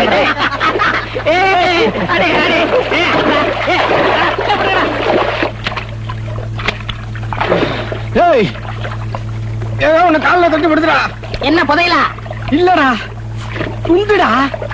ஏய், அடே, அடே, ஏய், ஏய், ஏய், விடுடா. ஏய் ஏதோ உன்னை காலில் தட்டி விடுதுடா என்ன புதையலா இல்லடா துண்டுடா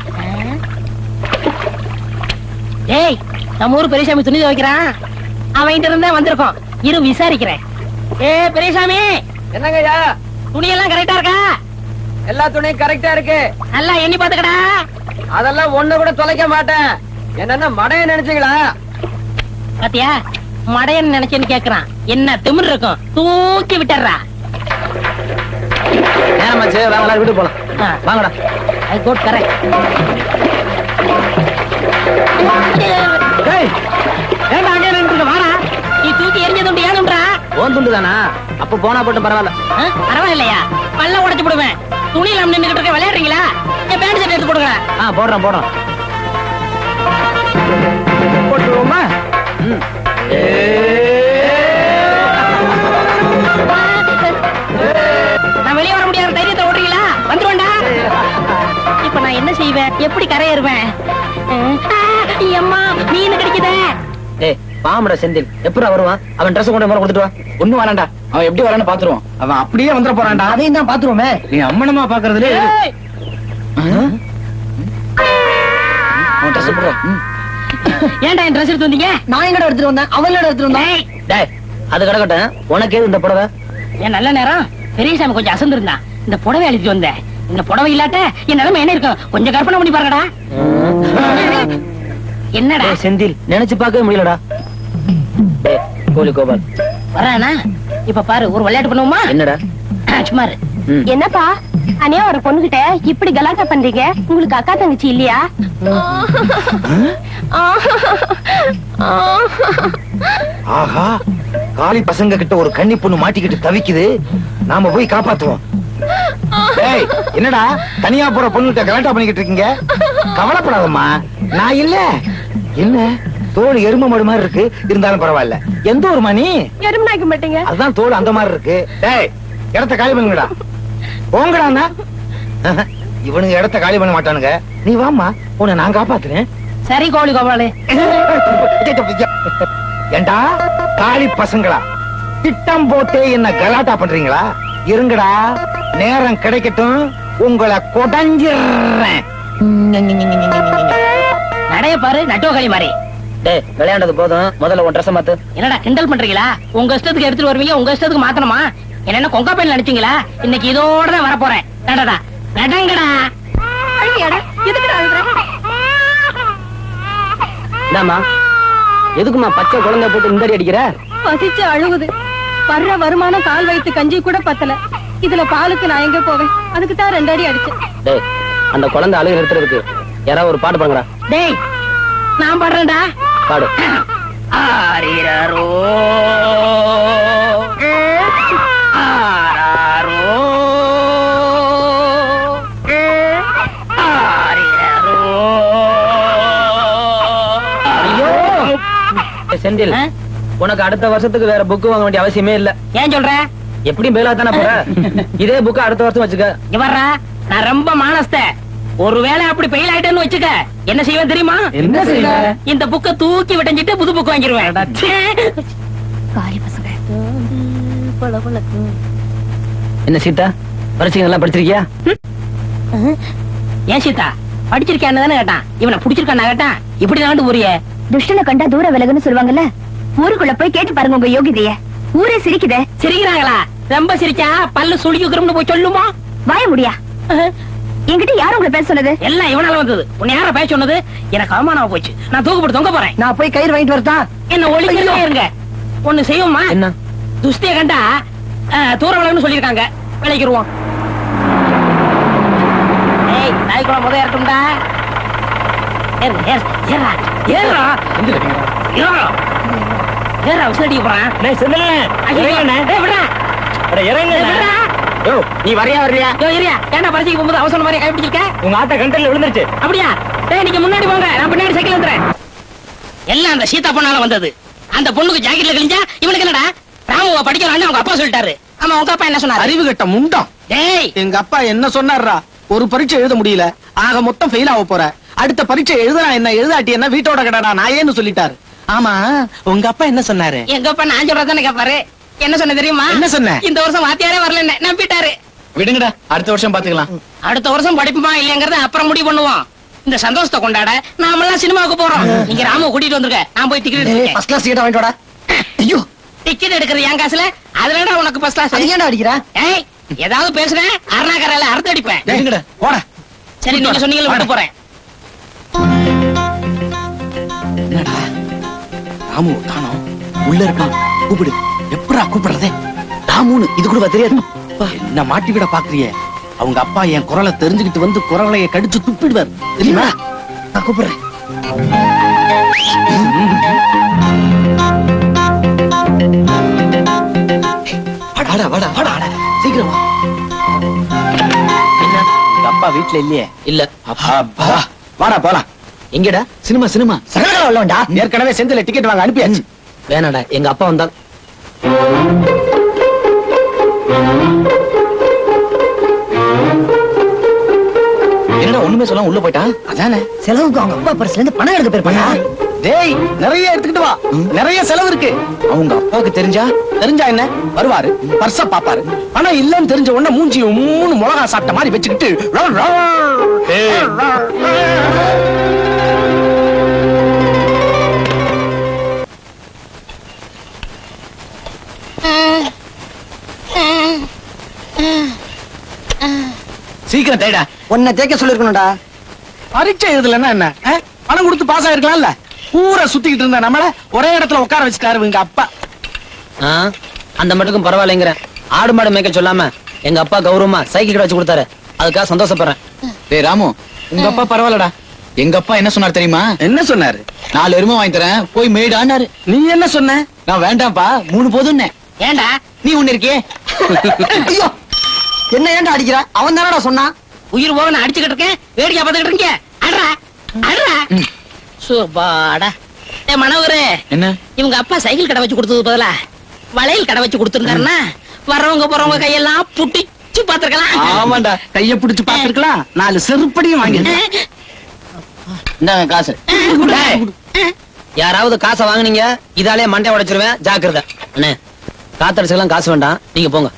ஏய் நம்ம ஊர் பெரியசாமி துணி துவைக்கிறான் அவன்கிட்ட இருந்தா வந்திருக்கோம் இரு விசாரிக்கிறேன் ஏ பெரியசாமி என்னங்க ஐயா துணி எல்லாம் கரெக்டா இருக்கா எல்லா துணியும் கரெக்டா இருக்கு நல்லா எண்ணி பாத்துக்கடா அதெல்லாம் ஒண்ணு கூட தொலைக்க மாட்டேன் என்னன்னா மடைய நினைச்சீங்களா பாத்தியா மடையன் நினைச்சேன்னு கேக்குறான் என்ன திமிர் இருக்கும் தூக்கி விட்டுறா நேரமாச்சு வாங்கடா வீட்டுக்கு போலாம் ஆ. வாங்கடா ஐ கோட் கரெக்ட் ஏய் ஏன்டா அங்கே நின்றுட்டு வாடா நீ தூக்கி எரிஞ்சதுண்டு ஏனும்டா ஓன் துண்டு தானா அப்ப போனா போட்டும் பரவாயில்ல ஆ, பரவாயில்லையா பல்ல உடைச்சு போடுவேன் துணியில நின்னுகிட்டு இருக்க விளையாடுறீங்களா என் பேண்ட் சட்டை எடுத்து போடுங்க ஆ போடுறோம் போடுறோம் போட்டுருவோமா ம். நான் வெளியே வர முடியாத தைரியத்தை ஓடுறீங்களா வந்துருவேன்டா இப்ப நான் என்ன செய்வேன் எப்படி கரையேறுவேன் ஆ, அம்மா மீன் கிடைக்குதே டேய் பாம்புடா செந்தில் எப்படா வருவான் அவன் ட்ரெஸ் கொண்டு வர கொடுத்துட்டு வா ஒண்ணு வரான்டா அவன் எப்படி வரான்னு பாத்துருவான் அவன் அப்படியே வந்துட போறான்டா அதையும் தான் பாத்துருவோமே நீ அம்மனமா பாக்குறதுல ஏய், அவன் ட்ரெஸ் போடுற ஏன்டா என் ட்ரெஸ் எடுத்து வந்தீங்க நான் எங்கட எடுத்துட்டு வந்தேன் அவன் எடுத்துட்டு ஏய், டேய் அது கிடக்கட்டும் உனக்கு எது இந்த புடவை என் நல்ல நேரம் பெரியசாமி கொஞ்சம் அசந்திருந்தான் இந்த புடவை எழுதிட்டு வந்தேன் இந்த புடவை இல்லாட்ட என் நிலைமை என்ன இருக்கும் கொஞ்சம் கற்பனை பண்ணி பாருங்கடா என்னடா டேய் செந்தில் நினைச்சு பார்க்கவே முடியலடா டேய் கோலி கோபால் வரானா இப்ப பாரு ஒரு விளையாட்டு பண்ணுவோமா என்னடா சும்மா இரு. ம். என்னப்பா அனியா ஒரு பொண்ணுகிட்ட இப்படி கலாட்டா பண்றீங்க உங்களுக்கு அக்கா தங்கச்சி இல்லையா ஆஹா காளி பசங்க கிட்ட ஒரு கன்னி பொண்ணு மாட்டிக்கிட்டு தவிக்குது நாம போய் காப்பாத்துவோம் ஏய் என்னடா தனியா போற பொண்ணுகிட்ட கலாட்டா பண்ணிக்கிட்டு இருக்கீங்க கவலைப்படாதம்மா நான் இல்ல என்ன தோல் எரும மாடு மாதிரி இருக்கு இருந்தாலும் பரவாயில்ல எந்த ஒரு மணி எருமனாக்க மாட்டீங்க அதுதான் தோல் அந்த மாதிரி இருக்கு டேய் இடத்த காலி பண்ணுங்கடா போங்கடாண்ணா இவனுங்க இடத்த காலி பண்ண மாட்டானுங்க நீ வாம்மா உன்னை நான் காப்பாத்துறேன் சரி கோழி கோபாலு ஏண்டா காளி பசங்களா திட்டம் போட்டே என்ன கலாட்டா பண்றீங்களா இருங்கடா நேரம் கிடைக்கட்டும் உங்களை கொடைஞ்சிடுறேன் நடைய பாரு நட்டுவகளி மாதிரி டேய் விளையாண்டது போதும் முதல்ல உன் ட்ரெஸ் மாத்து என்னடா கிண்டல் பண்றீங்களா உங்க இஷ்டத்துக்கு எடுத்துட்டு வருவீங்க உங்க இஷ்டத்துக்கு மாத்தணுமா என்ன கொங்கா பையன் நினைச்சீங்களா இன்னைக்கு இதோட தான் வரப்போறேன் நடடா நடங்கடா என்னம்மா எதுக்குமா பச்சை குழந்தை போட்டு இந்த அடி அடிக்கிற பசிச்சு அழுகுது வர்ற வருமானம் கால் வயித்து கஞ்சி கூட பத்தல இதுல பாலுக்கு நான் எங்க போவேன் அதுக்கு தான் ரெண்டு அடி அடிச்சேன் டேய் அந்த குழந்தை அழுகு நிறுத்துறதுக்கு யாராவது ஒரு பாட்டு பாடுங்கடா டேய் நான் பாடுறேன்டா பாடு ஆரிரரோ ஆராரோ ஆரிரரோ ஐயோ ஏய், செந்தில் ஆ? உனக்கு அடுத்த வருஷத்துக்கு வேற புக் வாங்க வேண்டிய அவசியமே இல்ல ஏன் சொல்ற எப்படியும் மேலா தானே போற இதே புக் அடுத்த வருஷம் வச்சுக்க இங்க வர்றா நான் ரொம்ப மானஸ்த ஒருவேளை அப்படி பெயில் ஆயிட்டேன்னு வச்சுக்க என்ன செய்வேன் தெரியுமா என்ன செய்வ? இந்த புக்க தூக்கி விட்டஞ்சிட்டு புது புக் வாங்கிடுவேன் காலி பசங்க என்ன சீதா பரிசைகள் எல்லாம் படிச்சிருக்கியா ஏன் சீதா படிச்சிருக்கான்னு தானே கேட்டான் இவனை பிடிச்சிருக்கான்னு கேட்டான் இப்படி தாண்டு ஊரிய துஷ்டனை கண்டா தூர விலகுன்னு சொல்லுவாங்கல்ல ஊருக்குள்ள போய் கேட்டு பாருங்க உங்க யோகிதைய ஊரே சிரிக்குதே சிரிக்கிறாங்களா ரொம்ப சிரிச்சா பல்லு சுழிக்குறோம்னு போய் சொல்லுமா வாய முடியா என்கிட்ட யாரும் உங்களை பேச சொன்னது எல்லாம் இவனால வந்தது உன்னை யார பேச சொன்னது எனக்கு அவமானமா போச்சு நான் தூக்கு போட்டு தொங்க போறேன் நான் போய் கயிறு வாங்கிட்டு வரட்டா என்ன ஒளிக்கலே இருங்க ஒண்ணு செய்வோமா என்ன துஸ்திய கண்டா அஹ், தூர விலகுன்னு சொல்லிருக்காங்க விளைக்கிருவோம் ஏய் நாய்க்குள்ள முத ஏறட்டும்டா ஏறு, ஏறு, ஏறுடா, ஏறுடா. ஏறுடா. ஏறுடா, விசிலடிக்க போறான். ஐயோ, ஏய், விட்றா. ஏய், விட்றா. நீ வரையா வரையா யோ, இருயா. ஏன்டா பரிசைக்கு போகும்போது அவசரம் மாதிரி கை பிடிச்சிருக்க? உங்க ஆத்த கண்டல்ல விழுந்துருச்சு அப்படியா டேய் நீங்க முன்னாடி போங்க நான் பின்னாடி சைக்கிள் வந்துறேன் எல்லாம் அந்த சீதா பொண்ணால வந்தது அந்த பொண்ணுக்கு ஜாக்கெட்ல கிழிஞ்சா இவனுக்கு என்னடா ராமுவ படிக்கிறான்னு அவங்க அப்பா சொல்லிட்டாரு ஆமா உங்க அப்பா என்ன சொன்னாரு அறிவு கட்ட முண்டம் டேய் எங்க அப்பா என்ன சொன்னார்ரா ஒரு பரீட்சை எழுத முடியல ஆக மொத்தம் ஃபெயில் ஆக போற அடுத்த பரீட்சை எழுதுறா என்ன எழுதாட்டி என்ன வீட்டோட கடடா நான் ஏன்னு சொல்லிட்டாரு ஆமா உங்க அப்பா என்ன சொன்னாரு எங்க அப்பா நான் சொல்றதானே கேப்பாரு என்ன சொன்ன தெரியுமா என்ன சொன்ன? இந்த வருஷம் வாத்தியாரே வரல நம்பிட்டாரு விடுங்கடா அடுத்த வருஷம் பாத்துக்கலாம் அடுத்த வருஷம் படிப்புமா இல்லையங்கறத அப்புறம் முடிவு பண்ணுவோம் இந்த சந்தோஷத்தை கொண்டாட நாமெல்லாம் சினிமாவுக்கு போறோம் நீங்க ராம கூட்டிட்டு வந்துருக்க நான் போய் டிக்கெட் எடுத்துக்கேன் ஃபர்ஸ்ட் கிளாஸ் டிக்கெட் வாங்கிட்டு வாடா ஐயோ டிக்கெட் எடுக்கிறது என் காசுல அதுலடா உனக்கு ஃபர்ஸ்ட் அது கிளாஸ் ஏன்டா அடிக்கிறா ஏய் ஏதாவது பேசுறேன் அருணாக்கரையில அறுத்து அடிப்பேன் விடுங்கடா போடா சரி நீங்க சொன்னீங்கல்ல விட்டு போறேன் என்னடா ராமு காணோம் உள்ள இருக்கான் கூப்பிடு எப்படா கூப்பிடுறதே ராமுன்னு இது கூட தெரியாது என்ன மாட்டி விட பாக்குறியே அவங்க அப்பா என் குரலை தெரிஞ்சுக்கிட்டு வந்து குரலைய கடிச்சு துப்பிடுவார் தெரியுமா நான் கூப்பிடுறேன் வாடா வாடா வாடா வாடா. சீக்கிரம் வா என்ன உங்க அப்பா வீட்ல இல்லையே இல்ல அப்பா வாடா போலாம் எங்கடா சினிமா சினிமா சகல வரலாம்டா ஏற்கனவே செந்தில டிக்கெட் வாங்க அனுப்பியாச்சு வேணாடா எங்க அப்பா வந்தா என்னடா ஒண்ணுமே சொல்லாம உள்ள போயிட்டான் அதானே செலவுக்கு அவங்க அப்பா பர்ஸ்ல இருந்து பணம் எடுக்க போயிருப்பாங்க டேய் நிறைய எடுத்துக்கிட்டு வா நிறைய செலவு இருக்கு அவங்க அப்பாவுக்கு தெரிஞ்சா தெரிஞ்சா என்ன வருவாரு பர்ஸ பாப்பாரு ஆனா இல்லன்னு தெரிஞ்ச உடனே மூஞ்சி மூணு மிளகா சாப்பிட்ட மாதிரி வச்சுக்கிட்டு ரவ் ரவ். சீக்கிரம் தேடா உன்னை தேக்க சொல்லிருக்கணும்டா பரீட்சை எழுதலன்னா என்ன ஆ? பணம் கொடுத்து பாஸ் ஆயிருக்கலாம்ல ஊரை சுத்திக்கிட்டு இருந்த நம்மள ஒரே இடத்துல உட்கார வச்சுட்டாரு எங்க அப்பா ஆ, அந்த மட்டுக்கும் பரவாயில்லைங்கிறேன் ஆடு மாடு மேய்க்க சொல்லாம எங்க அப்பா கௌரவமா சைக்கிள் கடை வச்சு கொடுத்தாரு அதுக்காக சந்தோஷப்படுறேன் டேய் ராமு உங்க அப்பா பரவாயில்லடா எங்க அப்பா என்ன சொன்னார் தெரியுமா என்ன சொன்னாரு நாலு எருமை வாங்கி தரேன் போய் மேய்டான்னாரு நீ என்ன சொன்ன நான் வேண்டாம்ப்பா மூணு போதும்னே ஏன்டா நீ ஒண்ணு இருக்கியே ஐயோ என்ன ஏன்டா அடிக்கிற அவன் தானடா சொன்னான் உயிர் போக நான் அடிச்சுக்கிட்டு இருக்கேன் வேடிக்கை பார்த்துக்கிட்டு இருக்கீங்க அட்ரா அட்ரா சூப்பாடா ஏ மனோகரே என்ன இவங்க அப்பா சைக்கிள் கடை வச்சு கொடுத்தது பதிலா வளையல் கடை வச்சு கொடுத்துருந்தாருன்னா வர்றவங்க போறவங்க கையெல்லாம் புட்டிச்சு பாத்துருக்கலாம் ஆமாண்டா கைய பிடிச்சு பாத்துருக்கலாம் நாலு செருப்படியும் வாங்கி இந்தாங்க காசு யாராவது காசை வாங்குனீங்க இதாலே மண்டை உடைச்சிருவேன் ஜாக்கிரதை அண்ணே காத்தடிச்சுக்கலாம் காசு வேண்டாம் நீங்க போங்க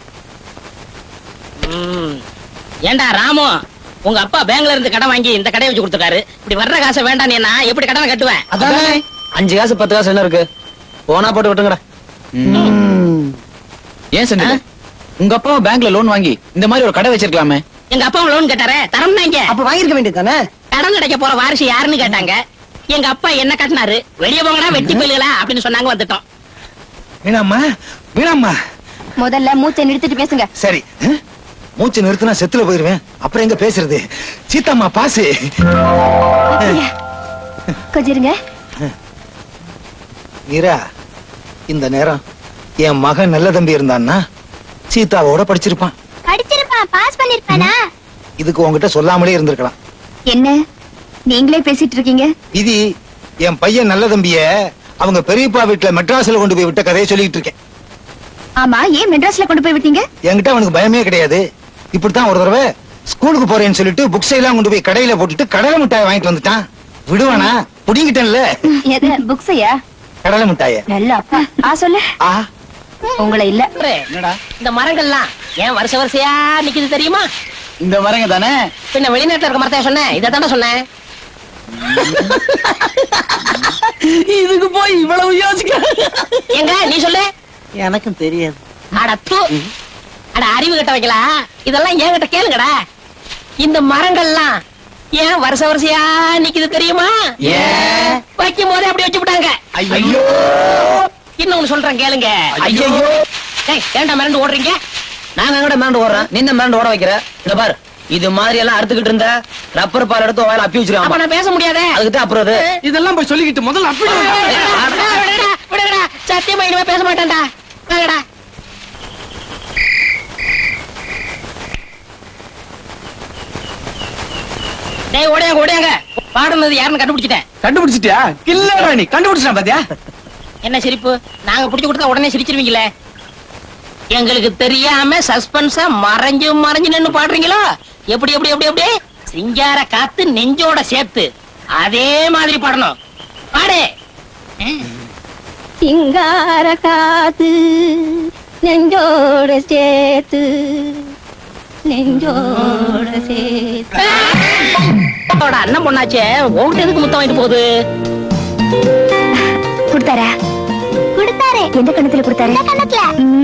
ஏண்டா ராமு உங்க அப்பா பேங்க்ல இருந்து கடன் வாங்கி இந்த கடையை வச்சு கொடுத்துருக்காரு இப்படி வர்ற காசை வேண்டாம் நான் எப்படி கடனை கட்டுவேன் அதானே அஞ்சு காசு பத்து காசு என்ன இருக்கு போனா போட்டு விட்டுங்கடா ஏன் செந்தில் உங்க அப்பா பேங்க்ல லோன் வாங்கி இந்த மாதிரி ஒரு கடை வச்சிருக்கலாமே எங்க அப்பா லோன் கேட்டாரே தரம்னா இங்க அப்ப வாங்கிருக்க வேண்டியது தானே கடன் கிடைக்க போற வாரிசு யாருன்னு கேட்டாங்க எங்க அப்பா என்ன கட்டினாரு வெளிய போங்கடா வெட்டி போயிலுங்களா அப்படின்னு சொன்னாங்க வந்துட்டோம் வீணாம்மா வீணாம்மா முதல்ல மூச்சை நிறுத்திட்டு பேசுங்க சரி மூச்சு நிறுத்தினா செத்துல போயிருவேன் அப்புறம் எங்க பேசுறது சீதாம்மா பாசு கொஞ்சம் இருங்க மீரா இந்த நேரம் என் மகன் நல்ல தம்பி இருந்தான்னா சீதாவோட படிச்சிருப்பான் படிச்சிருப்பான் பாஸ் பண்ணிருப்பானா இதுக்கு உன்கிட்ட சொல்லாமலே இருந்திருக்கலாம் என்ன நீங்களே பேசிட்டு இருக்கீங்க இது என் பையன் நல்ல தம்பிய அவங்க பெரியப்பா வீட்டுல மெட்ராஸ்ல கொண்டு போய் விட்ட கதையை சொல்லிட்டு இருக்கேன் ஆமா ஏன் மெட்ராஸ்ல கொண்டு போய் விட்டீங்க என்கிட்ட அவனுக்கு பயமே கிடையாது இப்படித்தான் ஒரு தடவை ஸ்கூலுக்கு போறேன்னு சொல்லிட்டு புக்ஸ் எல்லாம் கொண்டு போய் கடையில போட்டுட்டு கடலை மிட்டாய் வாங்கிட்டு வந்துட்டான் விடுவானா புடிங்கிட்டேன்ல எது புக்ஸையா கடலை மிட்டாய நல்ல அப்பா ஆ சொல்லு ஆ உங்களை இல்ல என்னடா இந்த மரங்கள்லாம் ஏன் வருஷ வருஷையா நிக்குது தெரியுமா இந்த மரங்க தானே பின்ன வெளிநாட்டுல இருக்க மரத்தையா சொன்னேன் இதை தானே சொன்னேன் இதுக்கு போய் இவ்வளவு யோசிக்க எங்க நீ சொல்லு எனக்கும் தெரியாது அட தூ அட அறிவு கட்ட வைக்கலாம் இதெல்லாம் என்கிட்ட கேளுங்கடா இந்த மரங்கள்லாம் ஏன் வருஷ வருஷையா நிக்குது தெரியுமா ஏன்? வைக்கும் போதே அப்படி வச்சு விட்டாங்க ஐயோ இன்னொன்னு சொல்றேன் கேளுங்க ஐயோ டேய் ஏன்டா மிரண்டு ஓடுறீங்க நாங்க எங்கட மேண்டு ஓடுறோம் நீ இந்த மேண்டு ஓட வைக்கிற இந்த பாரு இது மாதிரி எல்லாம் அறுத்துக்கிட்டு இருந்த ரப்பர் பால் எடுத்து வாயில அப்பி அப்ப வச்சிருக்கான் நான் பேச முடியாதே அதுக்கு தான் அப்புறம் அது இதெல்லாம் போய் சொல்லிக்கிட்டு முதல்ல அப்படி விடுடா, விடுடா, விடுடா. சத்தியமா இனிமே பேச மாட்டேன்டா வாங்கடா டேய் ஓடியாங்க ஓடியாங்க பாடுனது யாருன்னு கண்டுபிடிச்சிட்டேன் கண்டுபிடிச்சிட்டியா இல்லடா நீ கண்டுபிடிச்சிட்டா பாத்தியா என்ன சிரிப்பு நாங்க புடிச்சு கொடுத்தா உடனே சிரிச்சிருவீங்களே எங்களுக்கு தெரியாம சஸ்பென்ஸா மறைஞ்சு மறைஞ்சு நின்னு பாடுறீங்களோ எப்படி எப்படி எப்படி எப்படி சிங்கார காத்து நெஞ்சோட சேர்த்து அதே மாதிரி பாடணும் பாடு சிங்கார காத்து நெஞ்சோட சேர்த்து நெஞ்சோட சேர்த்து அவளோட அண்ணன் பொண்ணாச்சே உங்ககிட்ட எதுக்கு முத்தம் வாங்கிட்டு போகுது கொடுத்தாரா கொடுத்தாரு எந்த கணத்துல கொடுத்தாரு கணத்துல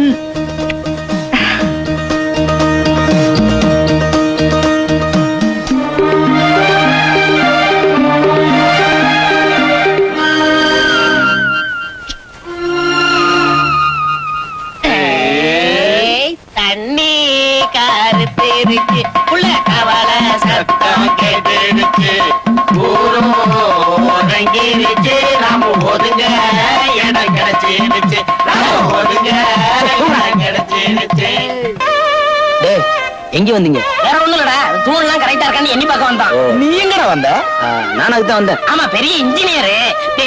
ஏய், தண்ணி கருத்திருச்சு உள்ள கவல சத்தம் கேட்டுருச்சு ஊரும் ஒதுங்கிருச்சு நாம ஒதுங்க இடம் கிடைச்சிருச்சு நாம ஒதுங்க இடம் கிடைச்சிருச்சு டேய் எங்க வந்தீங்க வேற ஒண்ணும் இல்லடா தூணெல்லாம் கரெக்டா இருக்கான்னு எண்ணி பார்க்க வந்தான் நீ எங்கடா வந்த நான் அதுக்கு தான் வந்தேன் ஆமா பெரிய இன்ஜினியரு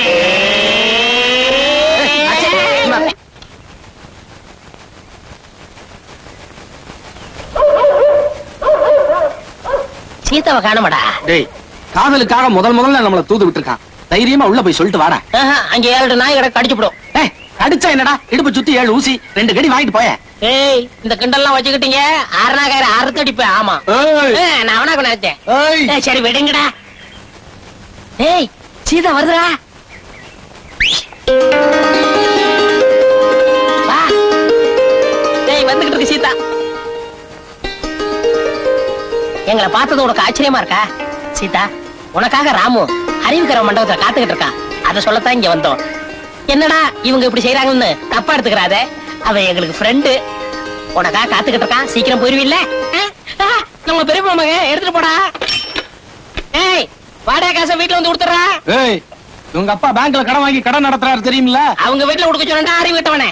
சீதாவை காணுமாடா டேய் காதலுக்காக முதல் முதல்ல நம்மள தூது விட்டுருக்கான் தைரியமா உள்ள போய் சொல்லிட்டு வாடா ஆஹா, அங்க ஏழு நாய் கடை கடிச்சுப்படும் ஏய் அடிச்சா என்னடா இடுப்பு சுத்தி ஏழு ஊசி ரெண்டு கடி வாங்கிட்டு போய ஏய் இந்த கிண்டல்லாம் வச்சுக்கிட்டீங்க ஆறுனா கயிறு அறுத்து அடிப்பேன் ஆமா ஏய் ஏய், நான் அவனா நினைச்சேன் ஏய் ஏய், சரி விடுங்கடா ஏய் சீதா வருதுடா வா ஏய் வந்துகிட்டு இருக்கு சீதா எங்களை பார்த்தது உனக்கு ஆச்சரியமா இருக்கா சீதா உனக்காக ராமு அறிவுக்கிற மண்டபத்துல காத்துக்கிட்டு இருக்கா அத சொல்லத்தான் இங்க வந்தோம் என்னடா இவங்க இப்படி செய்யறாங்கன்னு தப்பா எடுத்துக்கிறாத அவ எங்களுக்கு ஃப்ரெண்டு உனக்காக காத்துக்கிட்டு இருக்கான் சீக்கிரம் போயிருவில்ல ஆ? ஆ, நம்ம பெரிய மகன் எடுத்துட்டு போடா ஏய் வாடகை காசை வீட்டுல வந்து கொடுத்துறா ஏய் இவங்க அப்பா பேங்க்ல கடன் வாங்கி கடன் நடத்துறாரு தெரியுமில்ல அவங்க வீட்டுல கொடுக்க சொன்னா அறிவு விட்டவனே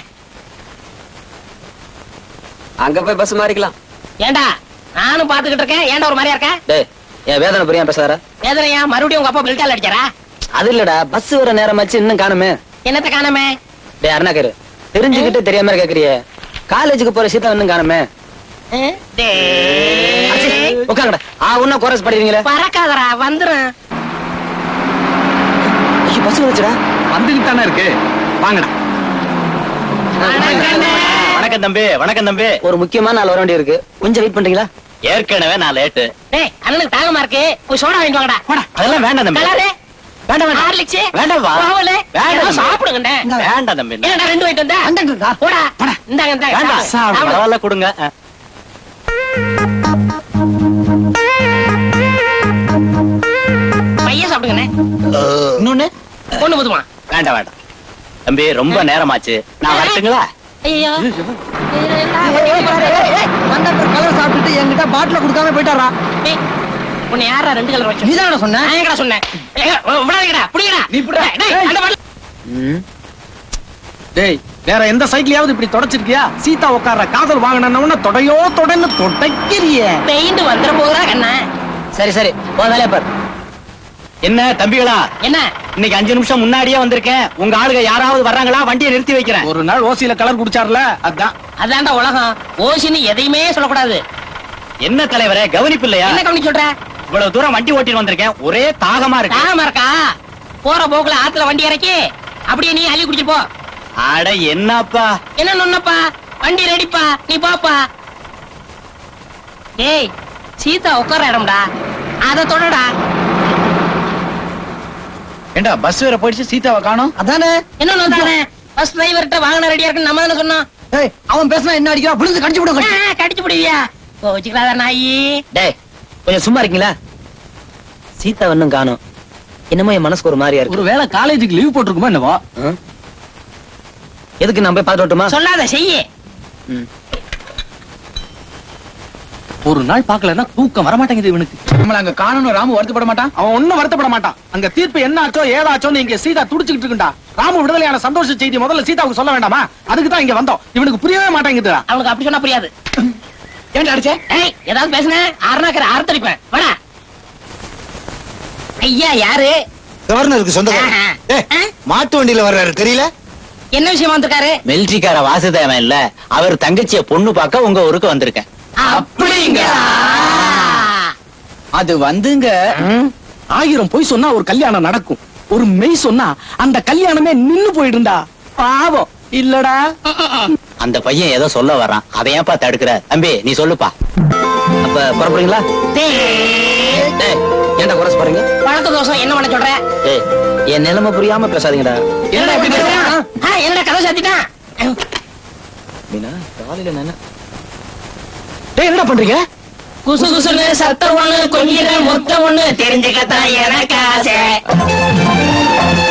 அங்க போய் பஸ் மாறிக்கலாம் ஏண்டா நானும் பாத்துக்கிட்டு இருக்கேன் ஏன்டா ஒரு மாதிரியா இருக்க டேய் என் வேதனை புரியா பேசாத வேதனையா மறுபடியும் உங்க அப்பா பில்டால் அடிச்சாரா அது இல்லடா பஸ் வர நேரமாச்சு இன்னும் காணுமே என்னத்த காணாம டேய் அருணாக்கரு தெரிஞ்சுக்கிட்டு தெரியாம கேக்குறிய காலேஜுக்கு போற சீதா இன்னும் காணுமே டேய். உட்காங்கடா ஆ உன்ன கோரஸ் படிக்கிறீங்களே பறக்காதடா வந்துரும் ஐயோ பஸ் வந்துச்சுடா வந்துகிட்டு தானே இருக்கு வாங்கடா வணக்கண்ணே. வணக்கம் தம்பி வணக்கம் தம்பி ஒரு முக்கியமான ஆள் வர வேண்டி இருக்கு கொஞ்சம் வெயிட் பண்றீங்களா ஏற்கனவே நான் லேட்டு டேய் அண்ணனுக்கு தாகமா இருக்கு போய் சோடா வாங்கிட்டு வாங்கடா போடா அதெல்லாம் வேண்டாம் தம்பி கலரு வேண்டாம் வேண்டாம் ஹார்லிக்ஸ் வேண்டாம்ப்பா. பாவலு வேண்டாம். ஏதோ சாப்பிடுங்கண்ணே வேண்டாம் தம்பி என்னடா ரெண்டு வாங்கிட்டு வந்தா போடா இந்தாங்க இந்தாங்க வேண்டாம் சாப்பிடு. சாப்பிடு. பரவாயில்ல கொடுங்க அஹ். பையன் சாப்பிடுங்கண்ணே இன்னொன்னு பொண்ணு போதுமா வேண்டாம் வேண்டாம் தம்பி ரொம்ப நேரமாச்சு நான் வரட்டுங்களா ஐயோ கலர் சாப்பிட்டுட்டு என்கிட்ட பாட்டில கொடுக்காம போயிட்டாரா ஏய், உன்னை யாரா ரெண்டு கலர் வச்சு நீதானடா சொன்ன? நான் எங்கடா சொன்னேன் ஏய், விடாதீங்கடா புடிங்கடா நீ புடி. டேய், ஏய். அந்த பல்ல- டேய் வேற எந்த சைட்லயாவது இப்படி தொடச்சிருக்கியா சீதா உட்கார்ற காதல் வாங்கின தொடையோ தொடன்னு தொடைக்கிறியே பெயிண்ட் வந்துட போகுதா கண்ணா சரி சரி உன் வேலையை பாரு என்ன தம்பிகளா என்ன இன்னைக்கு அஞ்சு நிமிஷம் முன்னாடியே வந்திருக்கேன் உங்க ஆளுங்க யாராவது வர்றாங்களா வண்டியை நிறுத்தி வைக்கிறேன் ஒரு நாள் ஓசியில கலர் குடிச்சார்ல அதான் அதான்டா உலகம் ஓசின்னு எதையுமே சொல்லக்கூடாது என்ன தலைவரே கவனிப்பு இல்லையா என்ன கவனிச்சு சொல்ற இவ்வளவு தூரம் வண்டி ஓட்டிட்டு வந்திருக்கேன் ஒரே தாகமா இருக்கு தாகமா இருக்கா போற போக்குல ஆத்துல வண்டி இறக்கி அப்படியே நீ அள்ளி குடிச்சிட்டு போ அட என்னப்பா என்ன நொன்னப்பா வண்டி ரெடிப்பா நீ போப்பா ஏய் சீதா உட்கார இடம்டா அத தொடடா ஏண்டா பஸ் வேற போயிடுச்சு சீதாவை காணோம் அதானே என்ன நொந்தானே பஸ் டிரைவர்கிட்ட வாங்கின ரெடியா இருக்குன்னு நம்ம தானே சொன்னோம் ஏய் அவன் பேசினா என்ன அடிக்கிறா விழுந்து கடிச்சு விடுங்க ஆ, கடிச்சு பிடிவியா கோச்சுக்கலாத நாயி டேய் கொஞ்சம் சும்மா இருக்கீங்களா சீதா இன்னும் காணோம் என்னமோ என் மனசுக்கு ஒரு மாதிரியா இருக்கு ஒரு வேளை காலேஜுக்கு லீவ் போட்டிருக்குமா என்னவோ ஆ? எதுக்கு நான் போய் பார்த்து வரட்டுமா சொல்லாத செய்யி ம். ஒரு நாள் பாக்கலன்னா தூக்கம் வர மாட்டேங்குது இவனுக்கு நம்மள அங்க காணணும் ராமு வருத்தப்பட மாட்டான் அவன் ஒண்ணும் வருத்தப்பட மாட்டான் அங்க தீர்ப்பு என்ன ஆச்சோ ஏதாச்சோன்னு இங்க சீதா துடிச்சுக்கிட்டு இருக்குண்டா ராமு விடுதலையான சந்தோஷ செய்தி முதல்ல சீதாவுக்கு சொல்ல வேண்டாமா அதுக்கு தான் இங்க வந்தோம் இவனுக்கு புரியவே மாட்டேங்குதுடா அவனுக்கு அப்படி சொன்னா புரியாது ஏன்டா அடிச்சே ஏய் ஏதாவது பேசுன அருணாக்கர் அறுத்தடிப்பேன் வாடா ஐயா யாரு கவர்னருக்கு ஆஹா. சொந்தக்காரன் ஏய், ஆ? மாட்டு வண்டியில வர்றாரு தெரியல என்ன விஷயமா வந்திருக்காரு மிலிட்டரிக்கார வாசுதேவன் இல்ல அவர் தங்கச்சிய பொண்ணு பார்க்க உங்க ஊருக்கு வந்திருக்கேன் அப்படிங்களா அது வந்துங்க ஆயிரம் பொய் சொன்னா ஒரு கல்யாணம் நடக்கும் ஒரு மெய் சொன்னா அந்த கல்யாணமே நின்னு போயிடுண்டா பாவம் இல்லடா அந்த பையன் ஏதோ சொல்ல வர்றான் அதை ஏன்பா தடுக்கிற தம்பி நீ சொல்லுப்பா அப்ப புறப்படுறீங்களா டேய், ஏன்டா குறைச்சு பாருங்க பழக்க தோசம் என்ன பண்ண சொல்ற ஏய் என் நிலைமை புரியாம பேசாதீங்கடா என்னடா இப்படி பேசுறான்? ஆ, என்னடா கதை சாத்திட்டான் மீனா காலையில நான் டேய் என்னடா பண்றீங்க குசு குசுன்னு சத்தம் ஒண்ணு கொஞ்சிட மொத்தம் ஒண்ணு தெரிஞ்சுக்கத்தான் எனக்கு ஆசை